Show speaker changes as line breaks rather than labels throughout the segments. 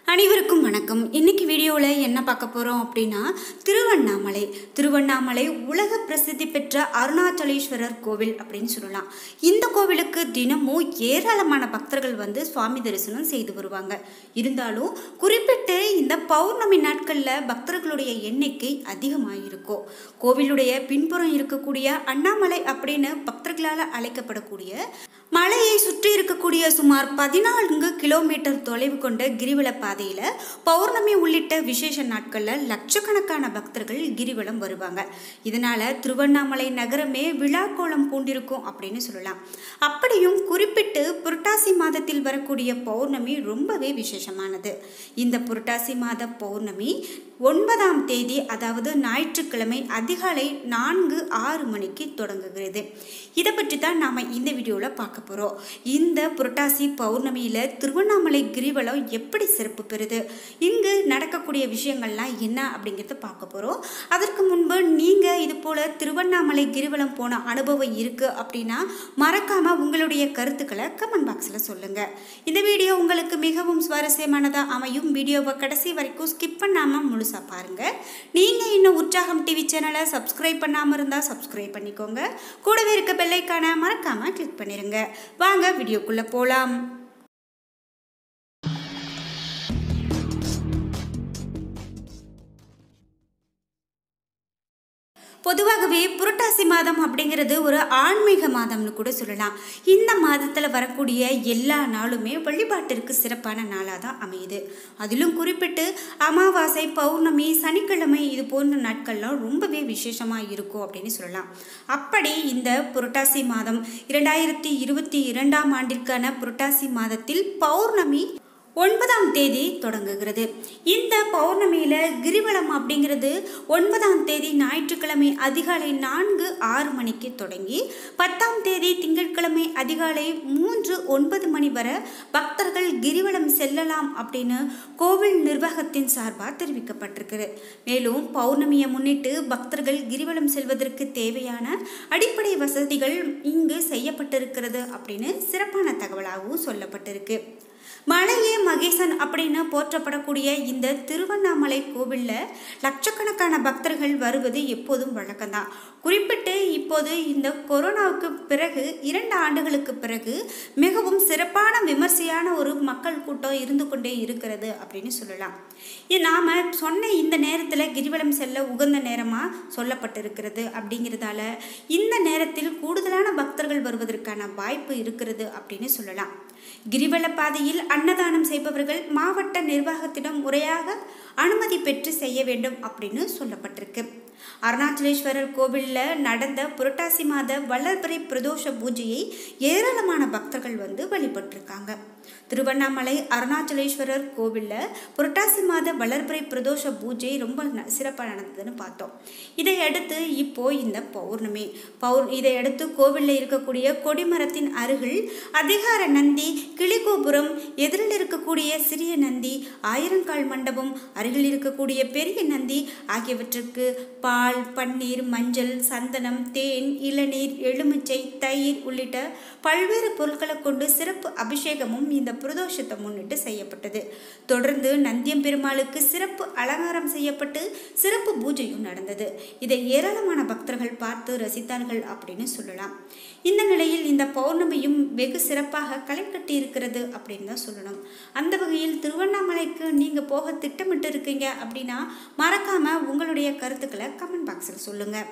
அனைவருக்கும் வணக்கம் இன்னைக்கு வீடியோவில் என்ன பார்க்க போகிறோம் அப்படின்னா திருவண்ணாமலை திருவண்ணாமலை உலக பிரசித்தி பெற்ற அருணாச்சலேஸ்வரர் கோவில் அப்படின்னு சொல்லலாம் இந்த கோவிலுக்கு தினமும் ஏராளமான பக்தர்கள் வந்து சுவாமி தரிசனம் செய்து வருவாங்க இருந்தாலும் குறிப்பிட்டு இந்த பௌர்ணமி நாட்களில் பக்தர்களுடைய எண்ணிக்கை அதிகமாக இருக்கும் கோவிலுடைய பின்புறம் இருக்கக்கூடிய அண்ணாமலை அப்படின்னு பக்தர்களால் அழைக்கப்படக்கூடிய மலையை சுற்றி இருக்கக்கூடிய சுமார் பதினான்கு கிலோமீட்டர் தொலைவு கொண்ட கிரிவல பாதையில் பௌர்ணமி உள்ளிட்ட விசேஷ நாட்களில் லட்சக்கணக்கான பக்தர்கள் கிரிவலம் வருவாங்க இதனால திருவண்ணாமலை நகரமே விழாக்கோலம் பூண்டிருக்கும் அப்படின்னு சொல்லலாம் அப்படியும் குறிப்பிட்டு புரட்டாசி மாதத்தில் வரக்கூடிய பௌர்ணமி ரொம்பவே விசேஷமானது இந்த புரட்டாசி மாத பௌர்ணமி ஒன்பதாம் தேதி அதாவது ஞாயிற்றுக்கிழமை அதிகாலை நான்கு ஆறு மணிக்கு தொடங்குகிறது இதை பற்றி தான் நாம் இந்த வீடியோவில் பார்க்க போகிறோம் இந்த புரட்டாசி பௌர்ணமியில் திருவண்ணாமலை கிரிவலம் எப்படி சிறப்பு பெறுது இங்கு நடக்கக்கூடிய விஷயங்கள்லாம் என்ன அப்படிங்கிறத பார்க்க போகிறோம் அதற்கு முன்பு நீங்கள் இது போல் திருவண்ணாமலை கிரிவலம் போன அனுபவம் இருக்குது அப்படின்னா மறக்காமல் உங்களுடைய கருத்துக்களை கமெண்ட் பாக்ஸில் சொல்லுங்கள் இந்த வீடியோ உங்களுக்கு மிகவும் சுவாரஸ்யமானதாக அமையும் வீடியோவை கடைசி வரைக்கும் ஸ்கிப் பண்ணாமல் முழுசாக பாருங்கள் நீங்கள் இன்னும் உற்சாகம் டிவி சேனலை சப்ஸ்கிரைப் பண்ணாமல் இருந்தால் சப்ஸ்கிரைப் பண்ணிக்கோங்க கூடவே இருக்க பெல்லைக்கான மறக்காமல் கிளிக் பண்ணிடுங்க வாங்க வீடியோக்குள்ளே போகலாம் பொதுவாகவே புரட்டாசி மாதம் அப்படிங்கிறது ஒரு ஆன்மீக மாதம்னு கூட சொல்லலாம் இந்த மாதத்தில் வரக்கூடிய எல்லா நாளுமே வழிபாட்டிற்கு சிறப்பான நாளாக தான் அமையுது அதிலும் குறிப்பிட்டு அமாவாசை பௌர்ணமி சனிக்கிழமை இது போன்ற நாட்கள்லாம் ரொம்பவே விசேஷமாக இருக்கும் அப்படின்னு சொல்லலாம் அப்படி இந்த புரட்டாசி மாதம் இரண்டாயிரத்தி இருபத்தி இரண்டாம் ஆண்டிற்கான புரட்டாசி மாதத்தில் பௌர்ணமி ஒன்பதாம் தேதி தொடங்குகிறது இந்த பௌர்ணமியில் கிரிவலம் அப்படிங்கிறது ஒன்பதாம் தேதி ஞாயிற்றுக்கிழமை அதிகாலை நான்கு ஆறு மணிக்கு தொடங்கி பத்தாம் தேதி திங்கட்கிழமை அதிகாலை மூன்று ஒன்பது மணி வரை பக்தர்கள் கிரிவலம் செல்லலாம் அப்படின்னு கோவில் நிர்வாகத்தின் சார்பாக தெரிவிக்கப்பட்டிருக்குது மேலும் பௌர்ணமியை முன்னிட்டு பக்தர்கள் கிரிவலம் செல்வதற்கு தேவையான அடிப்படை வசதிகள் இங்கு செய்யப்பட்டிருக்கிறது அப்படின்னு சிறப்பான தகவலாகவும் சொல்லப்பட்டிருக்கு மலையே மகேசன் அப்படின்னு போற்றப்படக்கூடிய இந்த திருவண்ணாமலை கோவிலில் லட்சக்கணக்கான பக்தர்கள் வருவது எப்போதும் வழக்கம்தான் குறிப்பிட்டு இப்போது இந்த கொரோனாவுக்கு பிறகு இரண்டு ஆண்டுகளுக்கு பிறகு மிகவும் சிறப்பான விமர்சையான ஒரு மக்கள் கூட்டம் இருந்து கொண்டே இருக்கிறது அப்படின்னு சொல்லலாம் நாம் சொன்ன இந்த நேரத்தில் கிரிவலம் செல்ல உகந்த நேரமாக சொல்லப்பட்டிருக்கிறது அப்படிங்கிறதால இந்த நேரத்தில் கூடுதலான பக்தர்கள் வருவதற்கான வாய்ப்பு இருக்கிறது அப்படின்னு சொல்லலாம் கிரிவல பாதையில் அன்னதானம் செய்பவர்கள் மாவட்ட நிர்வாகத்திடம் முறையாக அனுமதி பெற்று செய்ய வேண்டும் அப்படின்னு சொல்லப்பட்டிருக்கு அருணாச்சலேஸ்வரர் கோவிலில் நடந்த புரட்டாசி மாத வளர்பிறை பிரதோஷ பூஜையை ஏராளமான பக்தர்கள் வந்து வழிபட்டிருக்காங்க திருவண்ணாமலை அருணாச்சலேஸ்வரர் கோவிலில் புரட்டாசி மாத வளர்பிறை பிரதோஷ பூஜை ரொம்ப சிறப்பாக நடந்ததுன்னு பார்த்தோம் இதை அடுத்து இப்போ இந்த பௌர்ணமி பௌர் இதை அடுத்து கோவிலில் இருக்கக்கூடிய கொடிமரத்தின் அருகில் அதிகார நந்தி கிளிகோபுரம் எதிரில் இருக்கக்கூடிய சிறிய நந்தி ஆயிரங்கால் மண்டபம் அருகில் இருக்கக்கூடிய பெரிய நந்தி ஆகியவற்றுக்கு பால் பன்னீர் மஞ்சள் சந்தனம் தேன் இளநீர் எலுமிச்சை தயிர் உள்ளிட்ட பல்வேறு பொருட்களை கொண்டு சிறப்பு அபிஷேகமும் இந்த பிரதோஷத்தை முன்னிட்டு செய்யப்பட்டது தொடர்ந்து நந்தியம் பெருமாளுக்கு சிறப்பு அலங்காரம் செய்யப்பட்டு சிறப்பு பூஜையும் நடந்தது இதை ஏராளமான பக்தர்கள் பார்த்து ரசித்தார்கள் அப்படின்னு சொல்லலாம் இந்த நிலையில் இந்த பௌர்ணமியும் வெகு சிறப்பாக களை கட்டி இருக்கிறது அப்படின்னு தான் சொல்லணும் அந்த வகையில் திருவண்ணாமலைக்கு நீங்கள் போக திட்டமிட்டு இருக்கீங்க அப்படின்னா மறக்காமல் உங்களுடைய கருத்துக்களை கமெண்ட் பாக்ஸில் சொல்லுங்கள்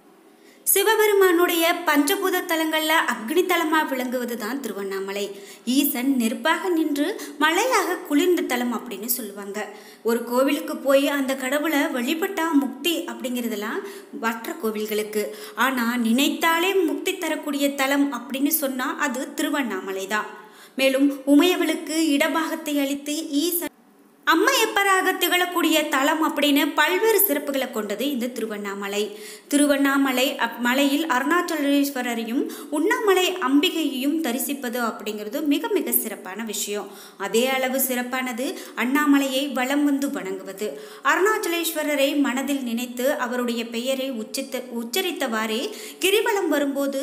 சிவபெருமானுடைய பஞ்சபூத தலங்களில் அக்னி தலமாக விளங்குவது தான் திருவண்ணாமலை ஈசன் நெருப்பாக நின்று மலையாக குளிர்ந்த தலம் அப்படின்னு சொல்லுவாங்க ஒரு கோவிலுக்கு போய் அந்த கடவுளை வழிபட்டா முக்தி அப்படிங்கிறதெல்லாம் மற்ற கோவில்களுக்கு ஆனால் நினைத்தாலே முக்தி தரக்கூடிய தலம் அப்படின்னு சொன்னால் அது திருவண்ணாமலை தான் மேலும் உமையவளுக்கு இடபாகத்தை அளித்து ஈசன் அம்மையப்பராக திகழக்கூடிய தலம் அப்படின்னு பல்வேறு சிறப்புகளை கொண்டது இந்த திருவண்ணாமலை திருவண்ணாமலை அப் மலையில் அருணாச்சலேஸ்வரரையும் உண்ணாமலை அம்பிகையையும் தரிசிப்பது அப்படிங்கிறது மிக மிக சிறப்பான விஷயம் அதே அளவு சிறப்பானது அண்ணாமலையை வலம் வந்து வணங்குவது அருணாச்சலேஸ்வரரை மனதில் நினைத்து அவருடைய பெயரை உச்சித்த உச்சரித்தவாறே கிரிவலம் வரும்போது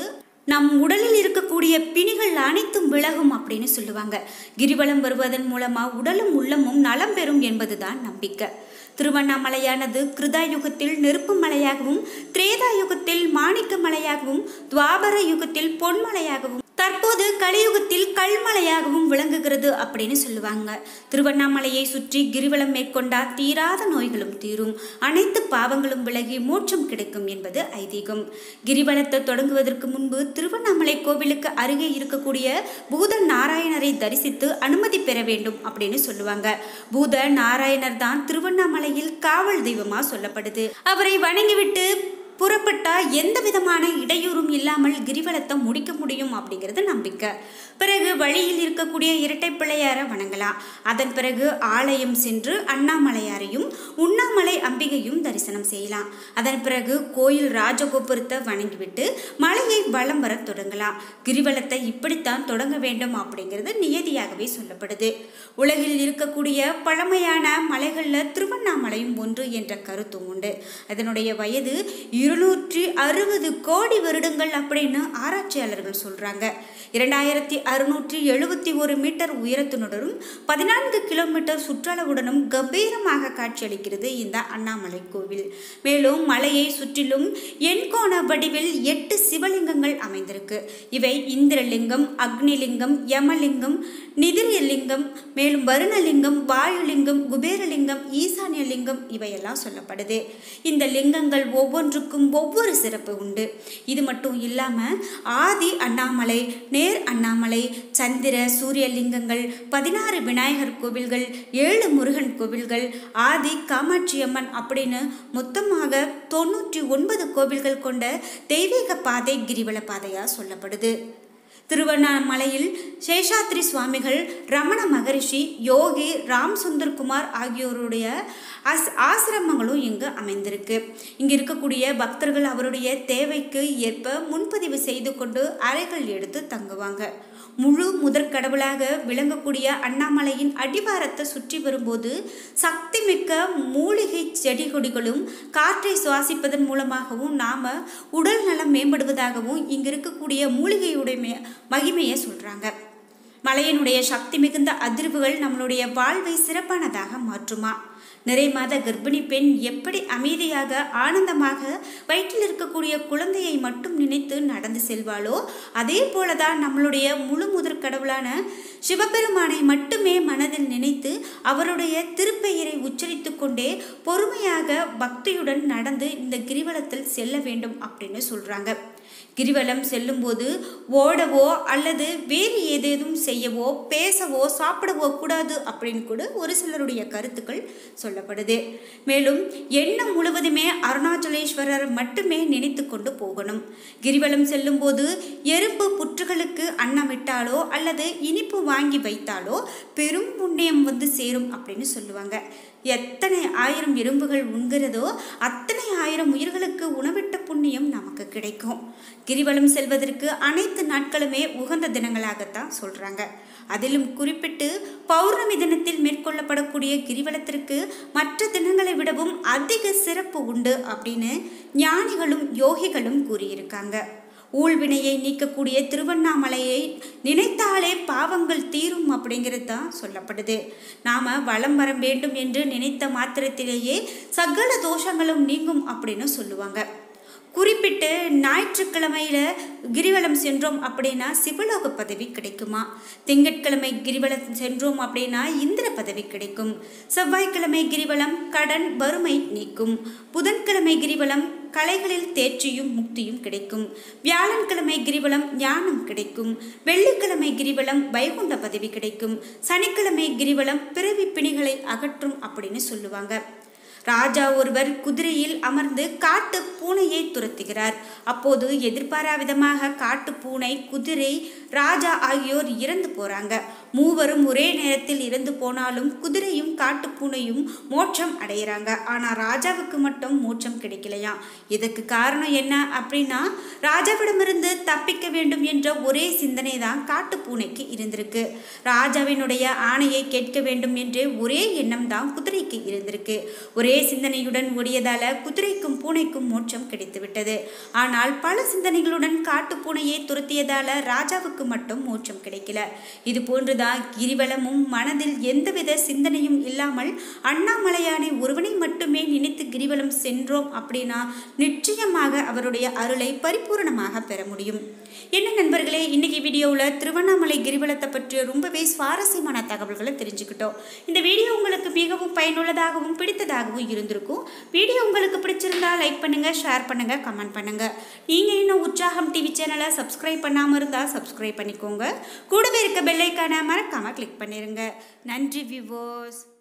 நம் உடலில் இருக்கக்கூடிய பிணிகள் அனைத்தும் விலகும் அப்படின்னு சொல்லுவாங்க கிரிவலம் வருவதன் மூலமா உடலும் உள்ளமும் நலம் பெறும் என்பதுதான் நம்பிக்கை திருவண்ணாமலையானது கிருதா யுகத்தில் நெருப்பு மலையாகவும் திரேதா யுகத்தில் மாணிக்க மலையாகவும் துவாபர யுகத்தில் பொன்மலையாகவும் தற்போது கலியுகத்தில் கல்மலையாகவும் விளங்குகிறது அப்படின்னு சொல்லுவாங்க திருவண்ணாமலையை சுற்றி கிரிவலம் மேற்கொண்டா தீராத நோய்களும் தீரும் அனைத்து பாவங்களும் விலகி மோட்சம் கிடைக்கும் என்பது ஐதீகம் கிரிவலத்தை தொடங்குவதற்கு முன்பு திருவண்ணாமலை கோவிலுக்கு அருகே இருக்கக்கூடிய பூத நாராயணரை தரிசித்து அனுமதி பெற வேண்டும் அப்படின்னு சொல்லுவாங்க பூத நாராயணர் தான் திருவண்ணாமலையில் காவல் தெய்வமா சொல்லப்படுது அவரை வணங்கிவிட்டு புறப்பட்டா எந்த விதமான இடையூறும் இல்லாமல் கிரிவலத்தை முடிக்க முடியும் அப்படிங்கிறது நம்பிக்கை பிறகு வழியில் இருக்கக்கூடிய இரட்டை பிள்ளையாரை வணங்கலாம் அதன் பிறகு ஆலயம் சென்று அண்ணாமலையாரையும் உண்ணாமலை அம்பிகையும் தரிசனம் செய்யலாம் அதன் பிறகு கோயில் ராஜகோபுரத்தை வணங்கிவிட்டு மலையை வலம் வர தொடங்கலாம் கிரிவலத்தை இப்படித்தான் தொடங்க வேண்டும் அப்படிங்கிறது நியதியாகவே சொல்லப்படுது உலகில் இருக்கக்கூடிய பழமையான மலைகளில் திருவண்ணாமலையும் ஒன்று என்ற கருத்தும் உண்டு அதனுடைய வயது இருநூற்றி அறுபது கோடி வருடங்கள் அப்படின்னு ஆராய்ச்சியாளர்கள் சொல்றாங்க இரண்டாயிரத்தி அறுநூற்றி எழுபத்தி ஒரு மீட்டர் உயரத்தினுடனும் பதினான்கு கிலோமீட்டர் சுற்றளவுடனும் கம்பீரமாக காட்சியளிக்கிறது இந்த அண்ணாமலை கோவில் மேலும் மலையை சுற்றிலும் எண்கோண வடிவில் எட்டு சிவலிங்கங்கள் அமைந்திருக்கு இவை இந்திரலிங்கம் அக்னிலிங்கம் யமலிங்கம் நிதிரியலிங்கம் மேலும் வருணலிங்கம் வாயுலிங்கம் குபேரலிங்கம் ஈசானியலிங்கம் இவையெல்லாம் சொல்லப்படுது இந்த லிங்கங்கள் ஒவ்வொன்றுக்கும் ஒவ்வொரு சிறப்பு உண்டு இது மட்டும் இல்லாமல் ஆதி அண்ணாமலை நேர் அண்ணாமலை சந்திர சூரிய லிங்கங்கள் பதினாறு விநாயகர் கோவில்கள் ஏழு முருகன் கோவில்கள் ஆதி காமாட்சியம்மன் அப்படின்னு மொத்தமாக தொண்ணூற்றி ஒன்பது கோவில்கள் கொண்ட தெய்வீக பாதை கிரிவல பாதையாக சொல்லப்படுது திருவண்ணாமலையில் சேஷாத்ரி சுவாமிகள் ரமண மகரிஷி யோகி ராம் சுந்தர்குமார் ஆகியோருடைய அஸ் ஆசிரமங்களும் இங்கு அமைந்திருக்கு இங்கு இருக்கக்கூடிய பக்தர்கள் அவருடைய தேவைக்கு ஏற்ப முன்பதிவு செய்து கொண்டு அறைகள் எடுத்து தங்குவாங்க முழு முதற் கடவுளாக விளங்கக்கூடிய அண்ணாமலையின் அடிவாரத்தை சுற்றி வரும்போது சக்தி மிக்க மூலிகை செடி கொடிகளும் காற்றை சுவாசிப்பதன் மூலமாகவும் நாம் உடல் நலம் மேம்படுவதாகவும் இங்கு இருக்கக்கூடிய மூலிகையுடைய மே- மகிமையை சொல்கிறாங்க மலையினுடைய சக்தி மிகுந்த அதிர்வுகள் நம்மளுடைய வாழ்வை சிறப்பானதாக மாற்றுமா நிறை மாத கர்ப்பிணி பெண் எப்படி அமைதியாக ஆனந்தமாக வயிற்றில் இருக்கக்கூடிய குழந்தையை மட்டும் நினைத்து நடந்து செல்வாளோ அதே போலதான் நம்மளுடைய முழு முதற் கடவுளான சிவபெருமானை மட்டுமே மனதில் நினைத்து அவருடைய திருப்பெயரை உச்சரித்து கொண்டே பொறுமையாக பக்தியுடன் நடந்து இந்த கிரிவலத்தில் செல்ல வேண்டும் அப்படின்னு சொல்றாங்க கிரிவலம் செல்லும்போது ஓடவோ அல்லது வேறு ஏதேதும் செய்யவோ பேசவோ சாப்பிடவோ கூடாது அப்படின்னு கூட ஒரு சிலருடைய கருத்துக்கள் சொல்லப்படுது மேலும் எண்ணம் முழுவதுமே அருணாச்சலேஸ்வரர் மட்டுமே நினைத்து கொண்டு போகணும் கிரிவலம் செல்லும்போது எறும்பு புற்றுகளுக்கு அன்னமிட்டாலோ அல்லது இனிப்பு வாங்கி வைத்தாலோ பெரும் புண்ணியம் வந்து சேரும் அப்படின்னு சொல்லுவாங்க எத்தனை ஆயிரம் எறும்புகள் உண்கிறதோ அத்தனை ஆயிரம் உயிர்களுக்கு உணவிட்ட புண்ணியம் நமக்கு கிடைக்கும் கிரிவலம் செல்வதற்கு அனைத்து நாட்களுமே உகந்த தினங்களாகத்தான் சொல்றாங்க அதிலும் குறிப்பிட்டு பௌர்ணமி தினத்தில் மேற்கொள்ளப்படக்கூடிய கிரிவலத்திற்கு மற்ற தினங்களை விடவும் அதிக சிறப்பு உண்டு அப்படின்னு ஞானிகளும் யோகிகளும் கூறியிருக்காங்க ஊழ்வினையை நீக்கக்கூடிய திருவண்ணாமலையை நினைத்தாலே பாவங்கள் தீரும் அப்படிங்கிறது தான் சொல்லப்படுது நாம் வலம் வர வேண்டும் என்று நினைத்த மாத்திரத்திலேயே சகல தோஷங்களும் நீங்கும் அப்படின்னு சொல்லுவாங்க குறிப்பிட்டு ஞாயிற்றுக்கிழமையில கிரிவலம் சென்றோம் அப்படின்னா சிவலோக பதவி கிடைக்குமா திங்கட்கிழமை கிரிவலம் சென்றோம் அப்படின்னா இந்திர பதவி கிடைக்கும் செவ்வாய்க்கிழமை கிரிவலம் கடன் வறுமை நீக்கும் புதன்கிழமை கிரிவலம் கலைகளில் தேர்ச்சியும் முக்தியும் கிடைக்கும் வியாழன்கிழமை கிரிவலம் ஞானம் கிடைக்கும் வெள்ளிக்கிழமை கிரிவலம் வைகுண்ட பதவி கிடைக்கும் சனிக்கிழமை கிரிவலம் பிறவி பிணிகளை அகற்றும் அப்படின்னு சொல்லுவாங்க ராஜா ஒருவர் குதிரையில் அமர்ந்து காட்டு பூனையை துரத்துகிறார் அப்போது எதிர்பாரா விதமாக காட்டு பூனை குதிரை ராஜா ஆகியோர் இறந்து போறாங்க மூவரும் ஒரே நேரத்தில் இறந்து போனாலும் குதிரையும் காட்டுப்பூனையும் மோட்சம் அடையிறாங்க ஆனா ராஜாவுக்கு மட்டும் மோட்சம் கிடைக்கலையாம் இதுக்கு காரணம் என்ன அப்படின்னா ராஜாவிடமிருந்து தப்பிக்க வேண்டும் என்ற ஒரே சிந்தனை தான் காட்டுப்பூனைக்கு இருந்திருக்கு ராஜாவினுடைய ஆணையை கேட்க வேண்டும் என்ற ஒரே எண்ணம் தான் குதிரைக்கு இருந்திருக்கு ஒரே சிந்தனையுடன் ஓடியதால குதிரைக்கும் பூனைக்கும் மோட்சம் கிடைத்துவிட்டது ஆனால் பல சிந்தனைகளுடன் காட்டு பூனையை துரத்தியதால ராஜாவுக்கு மட்டும் மோட்சம் கிடைக்கல இது போன்றுதான் கிரிவலமும் மனதில் எந்தவித சிந்தனையும் இல்லாமல் அண்ணாமலையானை ஒருவனை மட்டுமே நினைத்து கிரிவலம் சென்றோம் அப்படின்னா நிச்சயமாக அவருடைய அருளை பரிபூரணமாக பெற முடியும் என்ன நண்பர்களே இன்னைக்கு வீடியோவில் திருவண்ணாமலை கிரிவலத்தை பற்றிய ரொம்பவே சுவாரஸ்யமான தகவல்களை தெரிஞ்சுக்கிட்டோம் இந்த வீடியோ உங்களுக்கு மிகவும் பயனுள்ளதாகவும் பிடித்ததாகவும் இருந்திருக்கும் வீடியோ உங்களுக்கு பிடிச்சிருந்தா லைக் பண்ணுங்க ஷேர் பண்ணுங்க கமெண்ட் பண்ணுங்க நீங்க இன்னும் உற்சாகம் டிவி சேனலை சப்ஸ்கிரைப் பண்ணாம இருந்தா சப்ஸ்கிரைப் பண்ணிக்கோங்க கூடவே இருக்க பெல்லைக்கான மறக்காம கிளிக் பண்ணிருங்க நன்றி விவோஸ்